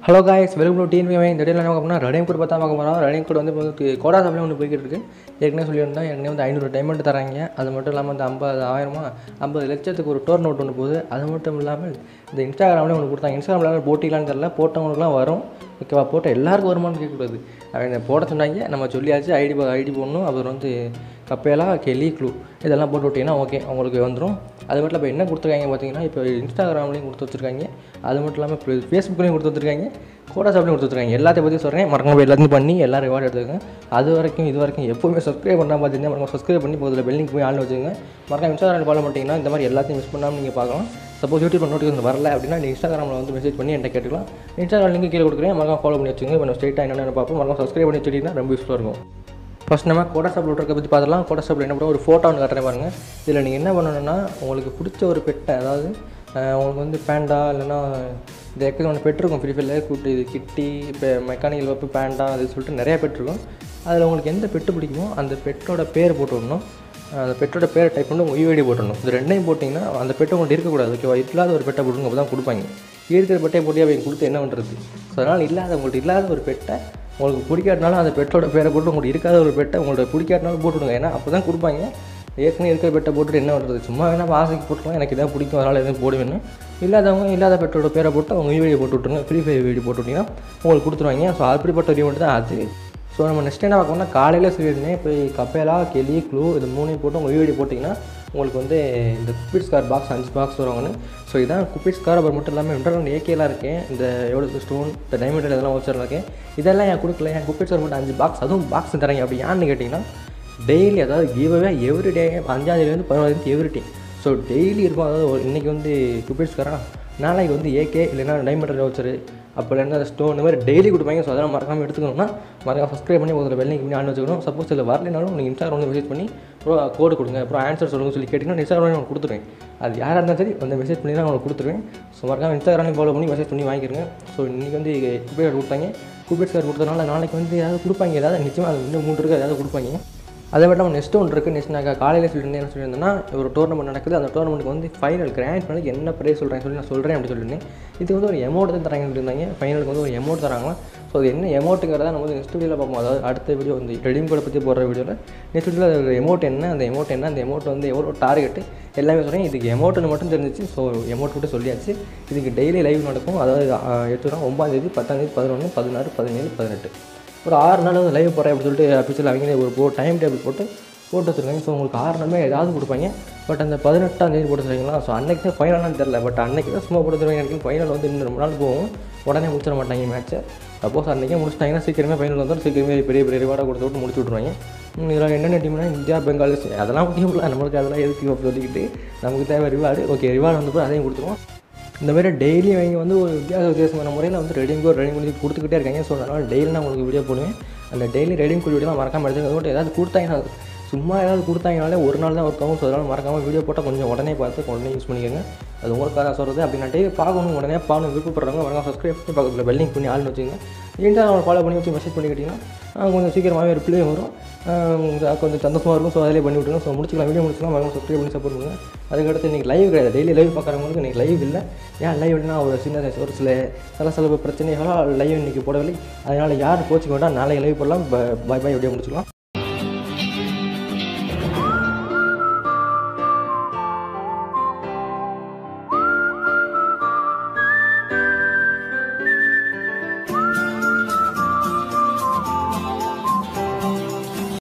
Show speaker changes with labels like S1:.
S1: hello guys welcome to TNV இந்த இடையில என்ன பார்க்கணும்னா ரனிங் கோட் பார்த்தா பார்க்க போகிறோம் ரனிங் கோட் வந்து இப்போ வந்து கோடா சாப்பிட ஒன்று போய்கிட்டு இருக்கு ஏற்கனவே சொல்லியிருந்தோம் ஏற்கனவே வந்து ஐநூறு டைமண்ட் தராங்க அது மட்டும் இல்லாமல் வந்து ஐம்பது ஆயிரமா ஐம்பது லட்சத்துக்கு ஒரு டோர் நோட் ஒன்று போகுது அது மட்டும் இல்லாமல் இந்த இன்ஸ்டாகிராம்லேயே ஒன்று கொடுத்தாங்க இன்ஸ்டாகிராமில் போட்டிக்கலான்னு தெரில போட்டவங்களுக்குலாம் வரும் ஓகேவா போட்ட எல்லாருக்கும் வருமானு கேட்கக்கூடாது அவங்க போட சொன்னாங்க நம்ம சொல்லியாச்சு ஐடி ஐடி போடணும் அப்புறம் வந்து கப்பேலா கெலி க்ளூ இதெல்லாம் போட்டு விட்டிங்கன்னா ஓகே உங்களுக்கு வந்துடும் அது மட்டும் இப்போ என்ன கொடுத்துருக்காங்க பார்த்தீங்கன்னா இப்போ இன்ஸ்டாகிராம்லேயும் கொடுத்து வச்சுருக்காங்க அது மட்டும் இல்லாமல் இப்போ ஃபேஸ்புக்லேயும் கொடுத்து வச்சுருக்காங்க கோடா சாப்பிட்லையும் கொடுத்து வச்சுருக்காங்க எல்லாத்தையும் பற்றி சொல்கிறேன் மறக்காம போய் எல்லாத்தையும் பண்ணி எல்லாம் ரிவார்டு எடுத்துக்கங்க அது வரைக்கும் இது வரைக்கும் எப்போவுமே சப்ஸ்கிரைப் பண்ணால் பார்த்தீங்கன்னா மறக்காம சப்ஸ்கிரைப் பண்ணி போதில் பெல்லிங் போய் ஆள் வச்சுக்கோங்க மறக்காம இன்ஸ்டாகிராம் ஃபாலோ பண்ணிட்டீங்கன்னா இந்த மாதிரி எல்லாத்தையும் மிஸ் பண்ணாமல் நீங்கள் பார்க்கலாம் சப்போஸ் யூடியூப் நோட்டிஃபிகேஷன் வரல அப்படின்னா நீ இன்ஸ்டாகிராமில் வந்து மெசேஜ் பண்ணி என்கிட்ட கேட்டுக்கலாம் இன்ஸ்டாகிராம் லிங்க் கீழே கொடுக்குறேன் மறக்காம ஃபாலோ பண்ணி வச்சுங்க இப்போ நம்ம ஸ்ட்ரெயிட்டாக என்னென்ன பார்ப்போம் மறக்காம சப்ஸ்கிரைப் பண்ணி வச்சுட்டிங்கன்னா ரொம்ப யூஸ்ஃபுல்லாக இருக்கும் ஃபஸ்ட் நம்ம கோடா ஸ்டாப் இருக்க பற்றி பார்த்துலாம் கோடா ஸ்டாப்பில் என்ன பண்ணுவோம் ஒரு ஃபோட்டோ ஒன்று காட்டுறேன் பாருங்கள் இதில் நீங்கள் என்ன பண்ணணும்னா உங்களுக்கு பிடிச்ச ஒரு பெட்டை அதாவது அஹ், உங்களுக்கு வந்து பேண்டா இல்லைன்னா இந்த எக்கது ஒன்று பெட் இருக்கும் ஃப்ரீ ஃபயரில் கூட்டு இது கிட்டி இப்போ மெக்கானிக்கல் வெப்பு பேண்டா அது சொல்லிட்டு நிறைய பெட் இருக்கும் அதில் உங்களுக்கு எந்த பெட்டு பிடிக்குமோ அந்த பெட்டோட பேர் போட்டு விடணும் அந்த பெட்டோட பேரை டைப் பண்ணி உங்கள் யூஐடி போட்டுடணும் இது ரெண்டையும் போட்டிங்கன்னா அந்த பெட்டை உங்கள்கிட்ட இருக்கக்கூடாது ஓகேவா இல்லாத ஒரு பெட்டை போட்டுங்க அப்போ தான் கொடுப்பாங்க இருக்கிற பெட்டை போட்டு அவங்க கொடுத்து என்ன பண்ணுறது ஸோ அதனால் இல்லாத உங்கள்கிட்ட இல்லாத ஒரு பெட்டை உங்களுக்கு பிடிக்காட்டினாலும் அந்த பெட்டோட பேரை போட்டு உங்களுக்கு இருக்காத ஒரு பெட்டை உங்கள்ட்ட பிடிக்காட்டினாலும் போட்டுவிடுங்க ஏன்னா அப்போ தான் கொடுப்பாங்க ஏற்கனவே இருக்கிற பெட்டை போட்டுட்டு என்ன பண்ணுறது சும்மா வேணால் ஆசைக்கு போட்டுக்கலாம் எனக்கு இதான் பிடிக்கும் அதனால் எதுவும் போடுவேன்னு இல்லாதவங்க இல்லாத பெட்டோட பேரை போட்டு அவங்க யூஐடி போட்டு விட்ருங்க ஃப்ரீ ஃபயர் வீடியோ போட்டு விட்டிங்கன்னா உங்களுக்கு கொடுத்துருவாங்க ஸோ அப்படிப்பட்ட ஒரு ஈவெண்ட் தான் அது ஸோ நம்ம நெக்ஸ்ட் என்ன பார்க்கணும்னா காலையில் சொல்லியிருந்தேன் இப்போ கப்பேலா கெலி க்ளூ இது மூணையும் போட்டு உங்கள் யூஐடி போட்டிங்கன்னா உங்களுக்கு வந்து இந்த குப்பிட் ஸ்கார் பாக்ஸ் அஞ்சு பாக்ஸ் வருவாங்கன்னு ஸோ இதான் குப்பிட் ஸ்கார் அப்புறம் மட்டும் இல்லாமல் இன்டர்னல் ஏகேலாம் இருக்கேன் இந்த எவ்வளோ ஸ்டோன் இந்த டைமண்ட் இதெல்லாம் வச்சுருக்கேன் இருக்கேன் இதெல்லாம் என் கொடுக்கல என் குப்பிட் ஸ்கார் மட்டும் அஞ்சு பாக்ஸ் அதுவும் பாக்ஸ் தராங்க அப்படி ஏன்னு கேட்டிங்கன்னா டெய்லி அதாவது கிவ்வே எவ்ரி டே அஞ்சாந்தேதிலேருந்து பதினொன்று எவ்ரி டே ஸோ டெய்லி இருக்கும் அதாவது ஒரு- இன்னைக்கு வந்து குப்பிட் ஸ்காரா நாளைக்கு வந்து ஏகே இல்லைன்னா டைமண்ட் வச்சரு அப்போ இல்லைன்னா ஸ்டோன் இந்த மாதிரி டெய்லி கொடுப்பாங்க ஸோ அதெல்லாம் மறக்காமல் எடுத்துக்கணும்னா மறக்காம சப்ஸ்கிரைப் பண்ணி ஒரு வெள்ளை பண்ணி ஆன் வச்சுக்கணும் சப்போஸ் இதில் வரலைனாலும் நீங்கள் இன்ஸ்டாகிராம் வந்து மெசேஜ் பண்ணி அப்புறம் கோடு கொடுங்க அப்புறம் ஆன்சர் சொல்லுங்க சொல்லி கேட்டிங்கன்னா இன்ஸ்டாகிராம் உங்களுக்கு கொடுத்துருவேன் அது யாராக இருந்தாலும் சரி அந்த மெசேஜ் பண்ணி தான் உங்களுக்கு கொடுத்துருவேன் ஸோ மறக்காம இன்ஸ்டாகிராம் ஃபாலோ பண்ணி மெசேஜ் பண்ணி வாங்கிக்கிறங்க ஸோ இன்றைக்கி வந்து குபேர் கொடுத்தாங்க குபேர் சார் கொடுத்தனால நாளைக்கு வந்து ஏதாவது கொடுப்பாங்க ஏதாவது நிச்சயமாக அது இன்னும் மூணு இருக்குது ஏதாவது கொடுப்பாங்க அதை விட நம்ம நெக்ஸ்ட் ஒன்று இருக்குது நெக்ஸ்ட் நான் காலையில் சொல்லியிருந்தேன் என்ன சொல்லியிருந்தேன்னா ஒரு டோர்னமெண்ட் நடக்குது அந்த டோர்னமெண்ட்டுக்கு வந்து ஃபைனல் கிராண்ட் ஃபைனலுக்கு என்ன ப்ரைஸ் சொல்கிறேன் சொல்லி நான் சொல்கிறேன் அப்படி சொல்லியிருந்தேன் இது வந்து ஒரு எமௌண்ட் தான் தராங்கன்னு சொல்லியிருந்தாங்க ஃபைனலுக்கு வந்து ஒரு எமௌண்ட் தராங்களாம் ஸோ அது என்ன எமௌண்ட்டுங்கிறத நம்ம வந்து நெக்ஸ்ட் வீடியோவில் பார்ப்போம் அதாவது அடுத்த வீடியோ வந்து ரெடிம் கோடை பற்றி போடுற வீடியோவில் நெக்ஸ்ட் வீடியோவில் எமௌண்ட் என்ன அந்த எமௌண்ட் என்ன அந்த எமௌண்ட் வந்து எவ்வளோ டார்கெட்டு எல்லாமே சொல்கிறேன் இதுக்கு எமௌண்ட்னு மட்டும் தெரிஞ்சிச்சு ஸோ எமௌண்ட் மட்டும் சொல்லியாச்சு இதுக்கு டெய்லி லைவ் நடக்கும் அதாவது எடுத்துக்கிறோம் ஒம்பாந்தேதி பத்தாந்தேதி பதினொன்று பதினாறு பதினேழு பதினெட்டு ஒரு ஆறு நாள் வந்து லைவ் போகிறேன் அப்படின்னு சொல்லிட்டு அஃபிஷியல் அவங்களே ஒரு போ டைம் டேபிள் போட்டு போட்டு வச்சுருக்காங்க ஸோ உங்களுக்கு ஆறு நாளுமே ஏதாவது கொடுப்பாங்க பட் அந்த பதினெட்டாம் தேதி போட்டு வச்சுருக்கீங்களா ஸோ அன்றைக்கி தான் ஃபைனலானு தெரில பட் அன்றைக்கி தான் சும்மா போட்டு வச்சுருவாங்க எனக்கு ஃபைனல் வந்து இன்னும் ரொம்ப நாள் போகும் உடனே முடிச்சிட மாட்டாங்க மேட்ச்சை சப்போஸ் அன்றைக்கே முடிச்சிட்டாங்கன்னா சீக்கிரமே ஃபைனல் வந்துடும் சீக்கிரமே பெரிய பெரிய ரிவார்டாக கொடுத்து விட்டு முடிச்சு விட்ருவாங்க ம், இதில் என்னென்ன டீம்னா இந்தியா பெங்கால் அதெல்லாம் முக்கியம் நம்மளுக்கு அதெல்லாம் எதுக்கு அப்படி சொல்லிக்கிட்டு நமக்கு தேவை ரிவார்டு ஓகே ரிவார்டு வந்து போய் அதையும் கொடுத்துருவோம் இந்த மாதிரி டெய்லி அவங்க வந்து ஒரு வித்தியாச வித்தியாசமான முறையில் வந்து ரெடிங் கோட் ரெடிங் பண்ணி கொடுத்துக்கிட்டே இருக்காங்க ஸோ அதனால் டெய்லி நான் உங்களுக்கு வீடியோ போடுவேன் அந்த டெய்லி ரெடிங் கோட் வீடியோலாம் மறக்காமல் எடுத்துங்க அது மட்டும் ஏதாவது கொடுத்தாங்கன்னா சும்மா ஏதாவது கொடுத்தாங்கனாலே ஒரு நாள் தான் ஒர்க் ஆகும் ஸோ அதனால் மறக்காமல் வீடியோ போட்டால் கொஞ்சம் உடனே பார்த்து உடனே யூஸ் பண்ணிக்கோங்க அது உங்களுக்காக சொல்கிறது அப்படி நான் டெய்லி பார்க்கணும் உடனே பார்க்கணும் விருப்பப்படுறவங்க மறக்காம சப்ஸ்கிரைப் பண்ணி பக்கத்தில் பெல்லிங் பண்ணி ஆள்னு வச்சுங்க இன்டா அவனை ஃபாலோ பண்ணி வச்சு மெசேஜ் பண்ணிக்கிட்டிங்கன்னா ஆஹ் கொஞ்சம் சீக்கிரமாகவே ரிப்ளை வரும் ஆஹ் உங்களுக்கு கொஞ்சம் சந்தோஷமாக இருக்கும் ஸோ அதிலே பண்ணி விட்டுருங்க ஸோ முடிச்சுக்கலாம் வீடியோ முடிச்சுக்கலாம் மறக்காம சப்ஸ்கிரைப் பண்ணி சப்போர்ட் பண்ணுங்க அதுக்கடுத்து இன்றைக்கி லைவ் கிடையாது டெய்லி லைவ் பார்க்குறவங்களுக்கு இன்றைக்கி லைவ் இல்லை ஏன் லைவ் இல்லைனா ஒரு சின்ன ஒரு சில சில சில பிரச்சனைகளால் லைவ் இன்றைக்கி போடவில்லை அதனால் யார் கோச்சிக்க வேண்டாம் நாளைக்கு லைவ் போடலாம் பாய் பாய் எப்படியே முடிச்சுக்கலாம்